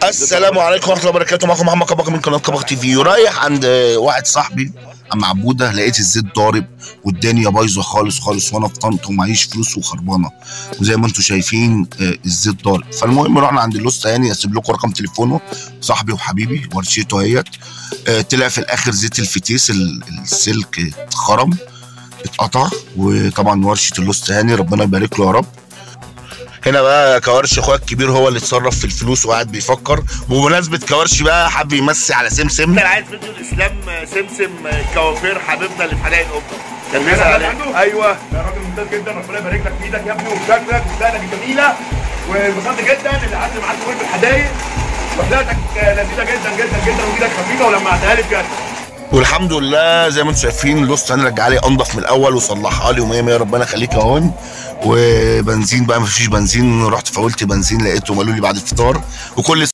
السلام عليكم ورحمه الله وبركاته معكم محمد كباك من قناه كباك تي في رايح عند واحد صاحبي عم عبوده لقيت الزيت ضارب والدنيا بايظه خالص خالص وانا في طنطا ومعيش فلوس وخربانه وزي ما انتم شايفين آه، الزيت ضارب فالمهم رحنا عند اللوست يعني اسيب لكم رقم تليفونه صاحبي وحبيبي ورشته اهيت آه، طلع في الاخر زيت الفتيس ال- السلك اتخرم اتقطع وطبعا ورشه اللوست هاني ربنا يبارك له يا رب هنا بقى كوارش اخويا الكبير هو اللي اتصرف في الفلوس وقاعد بيفكر بمناسبه كوارش بقى حب يمسي على سمسم انا عايز فيديو الاسلام سمسم كوافير حبيبنا اللي في حدائق القبه كان الناس بيسال اللي عليه عنده ايوه ده راجل ممتاز جدا ربنا يبارك لك في ايدك يا ابني وشكلك ودقنك الجميله وانبسطت جدا اللي قعدت معاك في الحدايق وحلقتك لذيذه جدا جدا جدا وايدك خفيفه ولمعتها لي بجد والحمد لله زي ما انتم شايفين لوست انا رجع لي انضف من الاول وصلحها لي ومية مية ربنا يخليك يا هون وبنزين بقى مفيش بنزين رحت فولت بنزين لقيتهم قالوا لي بعد الفطار وكل